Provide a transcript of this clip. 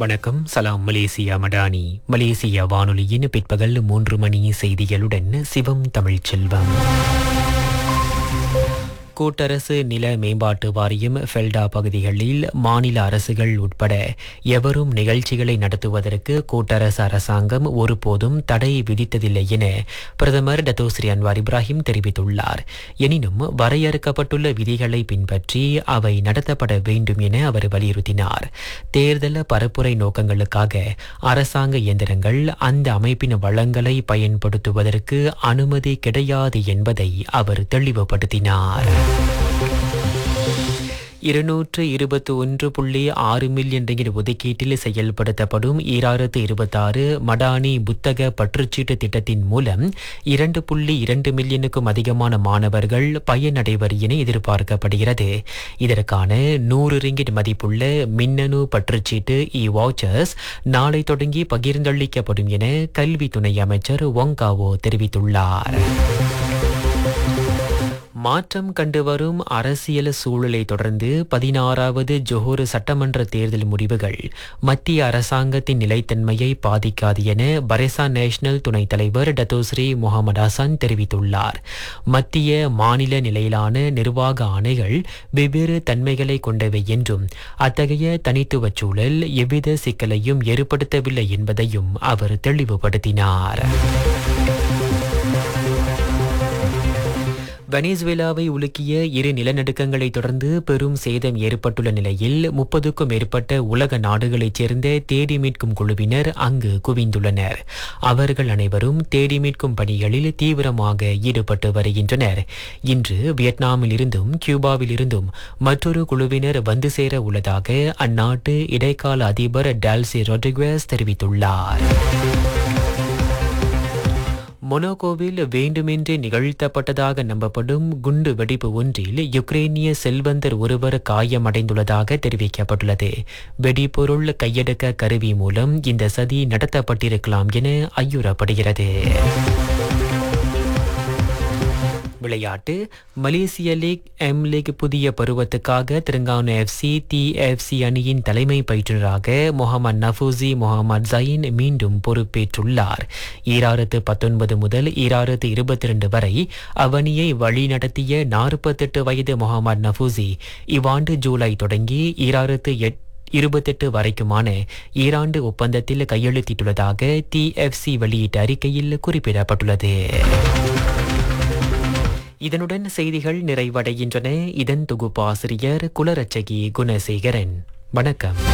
வணக்கம் சலாம் Malaysia Madani Malaysia வானொலியின் பிற்பகல் மூன்று மணி செய்திகளுடன் சிவம் தமிழ்ச் செல்வம் கூட்டரசு நில மேம்பாட்டு வாரியம் ஃபெல்டா பகுதிகளில் மாநில அரசுகள் உட்பட எவரும் நிகழ்ச்சிகளை நடத்துவதற்கு கூட்டரசு அரசாங்கம் ஒருபோதும் தடை விதித்ததில்லை என பிரதமர் டத்தோஸ்ரீ அன்வார் இப்ராஹிம் தெரிவித்துள்ளார் எனினும் வரையறுக்கப்பட்டுள்ள விதிகளை பின்பற்றி அவை நடத்தப்பட வேண்டும் என அவர் வலியுறுத்தினார் தேர்தல் பரப்புரை நோக்கங்களுக்காக அரசாங்க இயந்திரங்கள் அந்த அமைப்பின் வளங்களை பயன்படுத்துவதற்கு அனுமதி கிடையாது என்பதை அவர் தெளிவுபடுத்தினார் இருநூற்று இருபத்தி ஒன்று புள்ளி ஆறு மில்லியன் ரிங்கிட் ஒதுக்கீட்டில் செயல்படுத்தப்படும் ஈராயிரத்து இருபத்தாறு மடானி புத்தக பற்றுச்சீட்டு திட்டத்தின் மூலம் இரண்டு புள்ளி இரண்டு மில்லியனுக்கும் அதிகமான மாணவர்கள் பயனடைவர் என எதிர்பார்க்கப்படுகிறது இதற்கான நூறு ரிங்கிட் மதிப்புள்ள மின்னணு பற்றுச்சீட்டு இ வாச்சர்ஸ் நாளை தொடங்கி பகிர்ந்தளிக்கப்படும் என கல்வி துணை அமைச்சர் ஒங்காவோ தெரிவித்துள்ளார் மாற்றம் கண்டு வரும் அரசியல் சூழலை தொடர்ந்து பதினாறாவது ஜொஹோர் சட்டமன்ற தேர்தல் முடிவுகள் மத்திய அரசாங்கத்தின் நிலைத்தன்மையை பாதிக்காது என பரேசா நேஷனல் துணைத் தலைவர் டத்தோஸ்ரீ முகமது ஹசன் தெரிவித்துள்ளார் மத்திய மாநில நிலையிலான நிர்வாக ஆணைகள் வெவ்வேறு தன்மைகளை கொண்டவை என்றும் அத்தகைய தனித்துவ சூழல் எவ்வித சிக்கலையும் ஏற்படுத்தவில்லை என்பதையும் அவர் தெளிவுபடுத்தினார் வெனிசுவேலாவை உலுக்கிய இரு நிலநடுக்கங்களை தொடர்ந்து பெரும் சேதம் ஏற்பட்டுள்ள நிலையில் முப்பதுக்கும் மேற்பட்ட உலக நாடுகளைச் சேர்ந்த தேடி மீட்கும் குழுவினர் அங்கு குவிந்துள்ளனர் அவர்கள் அனைவரும் தேடி மீட்கும் பணிகளில் தீவிரமாக ஈடுபட்டு வருகின்றனர் இன்று வியட்நாமில் இருந்தும் கியூபாவில் இருந்தும் மற்றொரு குழுவினர் வந்து சேர உள்ளதாக அந்நாட்டு இடைக்கால அதிபர் டால்சி ரொட்ரிகுவேஸ் தெரிவித்துள்ளார் மொனாகோவில் வேண்டுமென்றே நிகழ்த்தப்பட்டதாக நம்பப்படும் குண்டு வெடிப்பு ஒன்றில் யுக்ரேனிய செல்வந்தர் ஒருவர் காயமடைந்துள்ளதாக தெரிவிக்கப்பட்டுள்ளது வெடிபொருள் கையெடுக்க கருவி மூலம் இந்த சதி நடத்தப்பட்டிருக்கலாம் என ஐயுறப்படுகிறது விளையாட்டு மலேசிய லீக் எம் லீக் புதிய பருவத்துக்காக தெலுங்கானா எஃப்சி டி எஃப்சி அணியின் தலைமை பயிற்றுநராக முகமது நஃபூசி முகமது ஜயீன் மீண்டும் பொறுப்பேற்றுள்ளார் ஈராயிரத்து பத்தொன்பது முதல் ஈராயிரத்து இருபத்தி ரெண்டு வரை அவனியை வழிநடத்திய நாற்பத்தெட்டு வயது முகமது நஃபூசி இவ்வாண்டு ஜூலை தொடங்கி ஈராயிரத்து எட் இருபத்தெட்டு வரைக்குமான ஈராண்டு ஒப்பந்தத்தில் கையெழுத்திட்டுள்ளதாக டிஎஃப்சி வெளியிட்ட அறிக்கையில் குறிப்பிடப்பட்டுள்ளது இதனுடன் செய்திகள் நிறைவடைகின்றன இதன் தொகுப்பாசிரியர் குலரட்சகி குணசேகரன் வணக்கம்